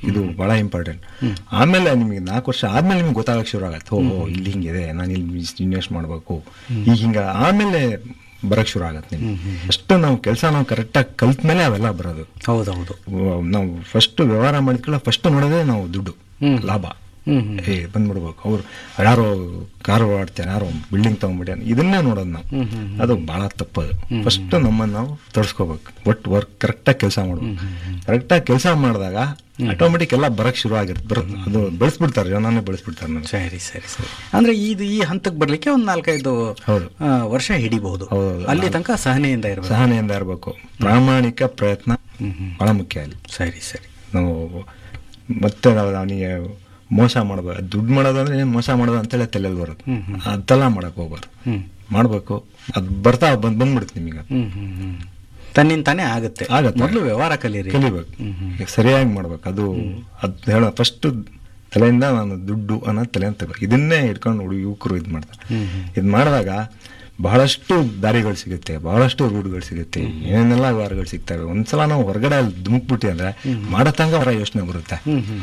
ಇದು ಬಹಳ ಇಂಪಾರ್ಟೆಂಟ್ ಆಮೇಲೆ ನಿಮಗೆ ನಾಲ್ಕು ವರ್ಷ ಆದ್ಮೇಲೆ ನಿಮ್ಗೆ ಗೊತ್ತಾಗಕ್ಕೆ ಶುರು ಆಗತ್ತೆ ಓಹೋ ಇಲ್ಲಿ ಹಿಂಗಿದೆ ನಾನು ಇಲ್ಲಿ ಇನ್ವೆಸ್ಟ್ ಮಾಡಬೇಕು ಈಗ ಹಿಂಗ ಆಮೇಲೆ ಬರಕ್ ಶುರು ಆಗತ್ತೆ ನಿಮ್ಗೆ ಅಷ್ಟು ನಾವು ಕೆಲಸ ನಾವು ಕರೆಕ್ಟಾಗಿ ಕಲ್ತ ಮೇಲೆ ಅವೆಲ್ಲ ಬರೋದು ಹೌದೌದು ವ- ನಾವು ಫಸ್ಟ್ ವ್ಯವಹಾರ ಮಾಡಿದ್ಕೊಳ್ಳ ಫಸ್ಟ್ ನೋಡೋದೇ ನಾವು ದುಡ್ಡು ಲಾಭ ಹ್ಮ್ ಹ್ಮ್. ಏ ಬಂದ್ಬಿಡ್ಬೇಕು ಅವ್ರು ಯಾರೋ ಕಾರು ಓಡಾಡ್ತಾರೆ ಯಾರೋ ಬಿಲ್ಡಿಂಗ್ ತಗೊಂಡ್ಬಿಟ್ಟಾರೆ ಇದನ್ನೇ ನೋಡೋದು ನಾವು ಅದು ಬಹಳ ತಪ್ಪದು ಫಸ್ಟ್ ನಮ್ಮನ್ನು ನಾವು ತೋರಿಸ್ಕೋಬೇಕು ಒಟ್ಟು ವರ್ಕ್ ಕರೆಕ್ಟಾಗಿ ಕೆಲಸ ಮಾಡ್ಬೇಕು ಕರೆಕ್ಟಾಗಿ ಕೆಲಸ ಮಾಡಿದಾಗ ಆಟೋಮೆಟಿಕ್ ಎಲ್ಲ ಬರಕ್ ಶುರು ಆಗಿರುತ್ತೆ ಬರುತ್ತೆ ಅದು ಬೆಳೆಸ್ಬಿಡ್ತಾರೆ ಜನನೇ ಬೆಳೆಸ್ಬಿಡ್ತಾರೆ ನನಗೆ ಸರಿ ಸರಿ ಸರಿ ಅಂದ್ರೆ ಇದು ಈ ಹಂತಕ್ಕೆ ಬರ್ಲಿಕ್ಕೆ ಒಂದ್ ನಾಲ್ಕೈದು ಹೌದು. ಆ, ವರ್ಷ ಹಿಡಿಬಹುದು ಹೌದು. ಅಲ್ಲಿ ತನಕ ಸಹನೆಯಿಂದ ಇರಬೇಕು ಸಹನೆಯಿಂದ ಇರಬೇಕು ಪ್ರಾಮಾಣಿಕ ಪ್ರಯತ್ನ ಬಹಳ ಮುಖ್ಯ ಅಲ್ಲಿ ಸರಿ ಸರಿ ನಾವು ಮತ್ತೆ ನಾವು ಅವನಿಗೆ ಮೋಸ ಮಾಡ್ಬೇಕು ದುಡ್ಡು ಮಾಡೋದು ಅಂದ್ರೆ ಏನ್ ಮೋಸ ಮಾಡೋದು ಅಂತೇಳಿ ತಲೆಯಲ್ಲಿ ಬರುತ್ತೆ ಅದೆಲ್ಲ ಮಾಡಕ್ ಹೋಗ್ಬಾರ್ದು ಹ್ಮ್ ಮಾಡ್ಬೇಕು ಅದು ಬರ್ತಾ ಬಂದ್ ಬಂದ್ಬಿಡುತ್ತೆ ನಿಮಗೆ ಹ್ಮ್ ಹ್ಮ್ ಹ್ಮ್ ತನ್ನಿಂದ ತಾನೇ ಆಗುತ್ತೆ ಆಗತ್ತೆ. ಮೊದಲು ವ್ಯವಹಾರ ಕಲೀರಿ ಕಲಿಬೇಕು ಈಗ ಸರಿಯಾಗಿ ಮಾಡ್ಬೇಕು ಅದು ಅದ್ ಹೇಳ ಫಸ್ಟ್ ತಲೆಯಿಂದ ನಾನು ದುಡ್ಡು ಅನ್ನೋ ತಲೆಯಿಂದ ತಗೋಬೇಕು ಇದನ್ನೇ ಇಟ್ಕೊಂಡು ಹುಡುಗ ಯುವಕರು ಇದು ಮಾಡ್ತಾರೆ ಇದು ಮಾಡಿದಾಗ ಬಹಳಷ್ಟು ದಾರಿಗಳು ಸಿಗುತ್ತೆ ಬಹಳಷ್ಟು ರೂಟ್ಗಳು ಸಿಗುತ್ತೆ ಏನೆಲ್ಲ ವ್ಯವಹಾರಗಳು ಸಿಗ್ತವೆ ಒಂದ್ಸಲ ನಾವು ಹೊರಗಡೆ ಅಲ್ಲಿ ಧುಮುಕ್ಬಿಟ್ಟಿ ಅಂದ್ರೆ ಮಾಡೋ ತನಕ ಹೊರ ಯೋಚನೆ ಬರುತ್ತೆ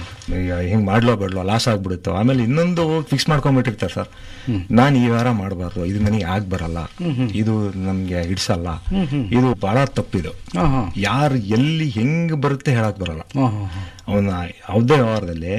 ಈಗ ಹಿಂಗ್ ಮಾಡ್ಲೋ ಬೇಡಲೋ ಲಾಸ್ ಆಗ್ಬಿಡುತ್ತೋ ಆಮೇಲೆ ಇನ್ನೊಂದು ಫಿಕ್ಸ್ ಮಾಡ್ಕೊಂಡ್ಬಿಟ್ಟಿರ್ತಾರೆ ಸರ್ ನಾನು ಈ ವಾರ ಮಾಡಬಾರ್ದು ಇದು ನನಗೆ ಆಗ್ ಬರಲ್ಲ ಇದು ನಮ್ಗೆ ಹಿಡ್ಸಲ್ಲ ಇದು ಬಹಳ ತಪ್ಪಿದು ಹಾ ಹಾ ಯಾರು ಎಲ್ಲಿ ಹೆಂಗ್ ಬರುತ್ತೆ ಹೇಳಕ್ ಬರಲ್ಲ ಹಾ ಹಾ ಹಾ ಅವನ ಯಾವುದೇ ವ್ಯವಹಾರದಲ್ಲಿ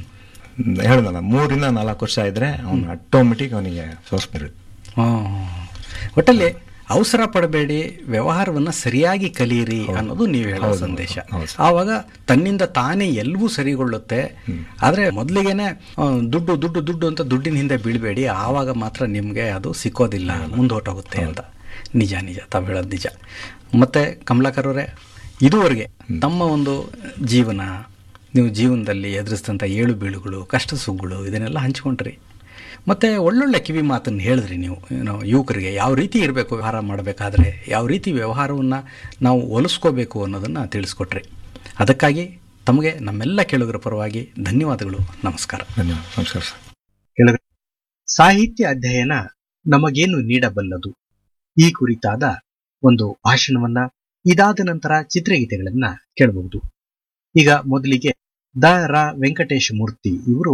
ಹೇಳ್ದಲ್ಲ ಮೂರಿಂದ ನಾಲ್ಕು ವರ್ಷ ಇದ್ರೆ ಅವನು ಆಟೋಮೆಟಿಕ್ ಅವನಿಗೆ ಸೋರ್ಸ್ ಬರುತ್ತೆ ಹಾ, ಹಾ. ಒಟ್ಟಲ್ಲಿ ಅವಸರ ಪಡಬೇಡಿ ವ್ಯವಹಾರವನ್ನ ಸರಿಯಾಗಿ ಕಲಿಯಿರಿ ಅನ್ನೋದು ನೀವು ಹೇಳೋ ಸಂದೇಶ ಹೌದು ಆವಾಗ ತನ್ನಿಂದ ತಾನೇ ಎಲ್ಲವೂ ಸರಿಗೊಳ್ಳುತ್ತೆ ಆದ್ರೆ ಮೊದಲಿಗೆನೆ ಆ, ದುಡ್ಡು ದುಡ್ಡು ದುಡ್ಡು ಅಂತ ದುಡ್ಡಿನ ಹಿಂದೆ ಬೀಳ್ಬೇಡಿ ಆವಾಗ ಮಾತ್ರ ನಿಮ್ಗೆ ಅದು ಸಿಕ್ಕೋದಿಲ್ಲ ಮುಂದೋಟೋಗುತ್ತೆ ಅಂತ ನಿಜ ನಿಜ ತಾವು ಹೇಳೋದು ನಿಜ ಮತ್ತೆ ಕಮಲಾಕರ್ ಅವರೇ ಇದುವರೆಗೆ ತಮ್ಮ ಒಂದು ಜೀವನ ನೀವು ಜೀವನದಲ್ಲಿ ಎದುರಿಸಿದಂಥ ಏಳು ಬೀಳುಗಳು ಕಷ್ಟ ಸುಗ್ಗಳು ಇದನ್ನೆಲ್ಲ ಹಂಚ್ಕೊಂಡ್ರಿ ಮತ್ತೆ ಒಳ್ಳೊಳ್ಳೆ ಕಿವಿ ಮಾತನ್ನು ಹೇಳಿದ್ರಿ ನೀವು ಏನು ಯುವಕರಿಗೆ ಯಾವ ರೀತಿ ಇರಬೇಕು ವ್ಯವಹಾರ ಮಾಡಬೇಕಾದ್ರೆ ಯಾವ ರೀತಿ ವ್ಯವಹಾರವನ್ನು ನಾವು ಒಲಿಸ್ಕೋಬೇಕು ಅನ್ನೋದನ್ನು ತಿಳಿಸ್ಕೊಟ್ರಿ ಅದಕ್ಕಾಗಿ ತಮಗೆ ನಮ್ಮೆಲ್ಲ ಕೇಳುಗರ ಪರವಾಗಿ ಧನ್ಯವಾದಗಳು ನಮಸ್ಕಾರ ಧನ್ಯವಾದ ನಮಸ್ಕಾರ ಸರ್ ಕೆಳಗೆ ಸಾಹಿತ್ಯ ಅಧ್ಯಯನ ನಮಗೇನು ನೀಡಬಲ್ಲದು ಈ ಕುರಿತಾದ ಒಂದು ಭಾಷಣವನ್ನ ಇದಾದ ನಂತರ ಚಿತ್ರಗೀತೆಗಳನ್ನ ಕೇಳಬಹುದು ಈಗ ಮೊದಲಿಗೆ ದ ರಾ ವೆಂಕಟೇಶ ಮೂರ್ತಿ ಇವರು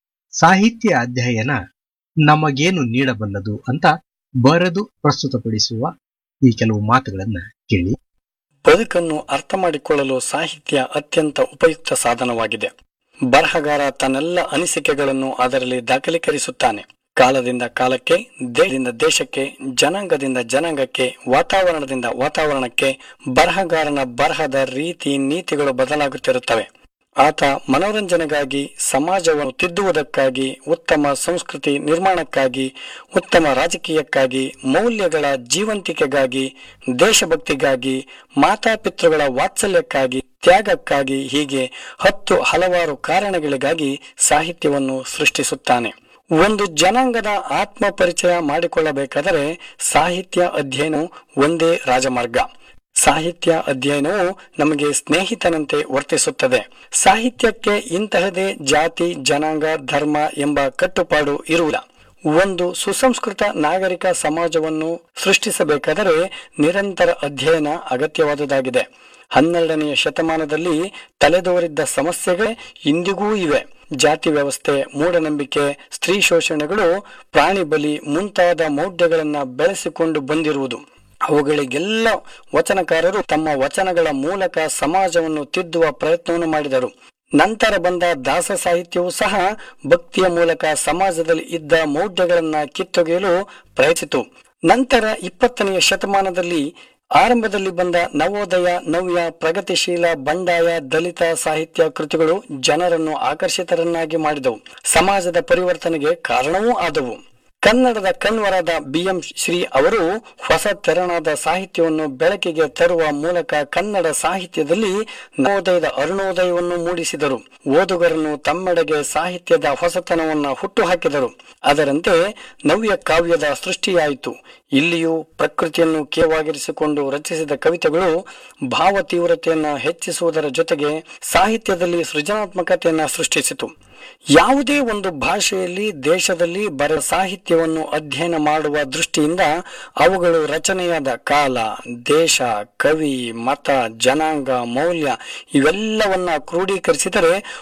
ಸಾಹಿತ್ಯ ಅಧ್ಯಯನ ನಮಗೇನು ನೀಡಬಲ್ಲದು ಅಂತ ಬರೆದು ಪ್ರಸ್ತುತಪಡಿಸುವ ಈ ಕೆಲವು ಮಾತುಗಳನ್ನ ಕೇಳಿ ಬದುಕನ್ನು ಅರ್ಥ ಮಾಡಿಕೊಳ್ಳಲು ಸಾಹಿತ್ಯ ಅತ್ಯಂತ ಉಪಯುಕ್ತ ಸಾಧನವಾಗಿದೆ ಬರಹಗಾರ ತನ್ನೆಲ್ಲ ಅನಿಸಿಕೆಗಳನ್ನು ಅದರಲ್ಲಿ ದಾಖಲೀಕರಿಸುತ್ತಾನೆ ಕಾಲದಿಂದ ಕಾಲಕ್ಕೆ ದೇಶದಿಂದ ದೇಶಕ್ಕೆ ಜನಾಂಗದಿಂದ ಜನಾಂಗಕ್ಕೆ ವಾತಾವರಣದಿಂದ ವಾತಾವರಣಕ್ಕೆ ಬರಹಗಾರನ ಬರಹದ ರೀತಿ ನೀತಿಗಳು ಬದಲಾಗುತ್ತಿರುತ್ತವೆ ಆತ ಮನೋರಂಜನೆಗಾಗಿ ಸಮಾಜವನ್ನು ತಿದ್ದುವುದಕ್ಕಾಗಿ ಉತ್ತಮ ಸಂಸ್ಕೃತಿ ನಿರ್ಮಾಣಕ್ಕಾಗಿ ಉತ್ತಮ ರಾಜಕೀಯಕ್ಕಾಗಿ ಮೌಲ್ಯಗಳ ಜೀವಂತಿಕೆಗಾಗಿ ದೇಶಭಕ್ತಿಗಾಗಿ ಮಾತಾಪಿತೃಗಳ ವಾತ್ಸಲ್ಯಕ್ಕಾಗಿ ತ್ಯಾಗಕ್ಕಾಗಿ ಹೀಗೆ ಹತ್ತು ಹಲವಾರು ಕಾರಣಗಳಿಗಾಗಿ ಸಾಹಿತ್ಯವನ್ನು ಸೃಷ್ಟಿಸುತ್ತಾನೆ ಒಂದು ಜನಾಂಗದ ಆತ್ಮ ಪರಿಚಯ ಮಾಡಿಕೊಳ್ಳಬೇಕಾದರೆ ಸಾಹಿತ್ಯ ಅಧ್ಯಯನ ಒಂದೇ ರಾಜಮಾರ್ಗ ಸಾಹಿತ್ಯ ಅಧ್ಯಯನವು ನಮಗೆ ಸ್ನೇಹಿತನಂತೆ ವರ್ತಿಸುತ್ತದೆ ಸಾಹಿತ್ಯಕ್ಕೆ ಇಂತಹದೇ ಜಾತಿ ಜನಾಂಗ ಧರ್ಮ ಎಂಬ ಕಟ್ಟುಪಾಡು ಇರುವುದಿಲ್ಲ ಒಂದು ಸುಸಂಸ್ಕೃತ ನಾಗರಿಕ ಸಮಾಜವನ್ನು ಸೃಷ್ಟಿಸಬೇಕಾದರೆ ನಿರಂತರ ಅಧ್ಯಯನ ಅಗತ್ಯವಾದುದಾಗಿದೆ ಹನ್ನೆರಡನೆಯ ಶತಮಾನದಲ್ಲಿ ತಲೆದೋರಿದ್ದ ಸಮಸ್ಯೆಗಳೇ ಇಂದಿಗೂ ಇವೆ ಜಾತಿ ವ್ಯವಸ್ಥೆ ಮೂಢನಂಬಿಕೆ ಸ್ತ್ರೀ ಶೋಷಣೆಗಳು ಪ್ರಾಣಿ ಬಲಿ ಮುಂತಾದ ಮೌಢ್ಯಗಳನ್ನ ಬೆಳೆಸಿಕೊಂಡು ಬಂದಿರುವುದು ಅವುಗಳಿಗೆಲ್ಲ ವಚನಕಾರರು ತಮ್ಮ ವಚನಗಳ ಮೂಲಕ ಸಮಾಜವನ್ನು ತಿದ್ದುವ ಪ್ರಯತ್ನವನ್ನು ಮಾಡಿದರು ನಂತರ ಬಂದ ದಾಸ ಸಾಹಿತ್ಯವೂ ಸಹ ಭಕ್ತಿಯ ಮೂಲಕ ಸಮಾಜದಲ್ಲಿ ಇದ್ದ ಮೌಢ್ಯಗಳನ್ನ ಕಿತ್ತೊಗೆಯಲು ಪ್ರಯತ್ನಿಸಿತು ನಂತರ ಇಪ್ಪತ್ತನೆಯ ಶತಮಾನದಲ್ಲಿ ಆರಂಭದಲ್ಲಿ ಬಂದ ನವೋದಯ ನವ್ಯ ಪ್ರಗತಿಶೀಲ ಬಂಡಾಯ ದಲಿತ ಸಾಹಿತ್ಯ ಕೃತಿಗಳು ಜನರನ್ನು ಆಕರ್ಷಿತರನ್ನಾಗಿ ಮಾಡಿದವು ಸಮಾಜದ ಪರಿವರ್ತನೆಗೆ ಕಾರಣವೂ ಆದವು ಕನ್ನಡದ ಕಣ್ವರಾದ ಬಿ ಎಂ ಶ್ರೀ ಅವರು ಹೊಸ ತೆರನಾದ ಸಾಹಿತ್ಯವನ್ನು ಬೆಳಕಿಗೆ ತರುವ ಮೂಲಕ ಕನ್ನಡ ಸಾಹಿತ್ಯದಲ್ಲಿ ನವೋದಯದ ಅರುಣೋದಯವನ್ನು ಮೂಡಿಸಿದರು ಓದುಗರನ್ನು ತಮ್ಮೆಡೆಗೆ ಸಾಹಿತ್ಯದ ಹೊಸತನವನ್ನು ಹುಟ್ಟುಹಾಕಿದರು ಅದರಂತೆ ನವ್ಯ ಕಾವ್ಯದ ಸೃಷ್ಟಿಯಾಯಿತು ಇಲ್ಲಿಯೂ ಪ್ರಕೃತಿಯನ್ನು ಕೇವಾಗಿರಿಸಿಕೊಂಡು ರಚಿಸಿದ ಕವಿತೆಗಳು ಭಾವ ತೀವ್ರತೆಯನ್ನು ಹೆಚ್ಚಿಸುವುದರ ಜೊತೆಗೆ ಸಾಹಿತ್ಯದಲ್ಲಿ ಸೃಜನಾತ್ಮಕತೆಯನ್ನು ಸೃಷ್ಟಿಸಿತು ಯಾವುದೇ ಒಂದು ಭಾಷೆಯಲ್ಲಿ ದೇಶದಲ್ಲಿ ಬರ ಸಾಹಿತ್ಯವನ್ನು ಅಧ್ಯಯನ ಮಾಡುವ ದೃಷ್ಟಿಯಿಂದ ಅವುಗಳು ರಚನೆಯಾದ ಕಾಲ ದೇಶ ಕವಿ ಮತ ಜನಾಂಗ ಮೌಲ್ಯ ಇವೆಲ್ಲವನ್ನ ಕ್ರೋಢೀಕರಿಸಿದರೆ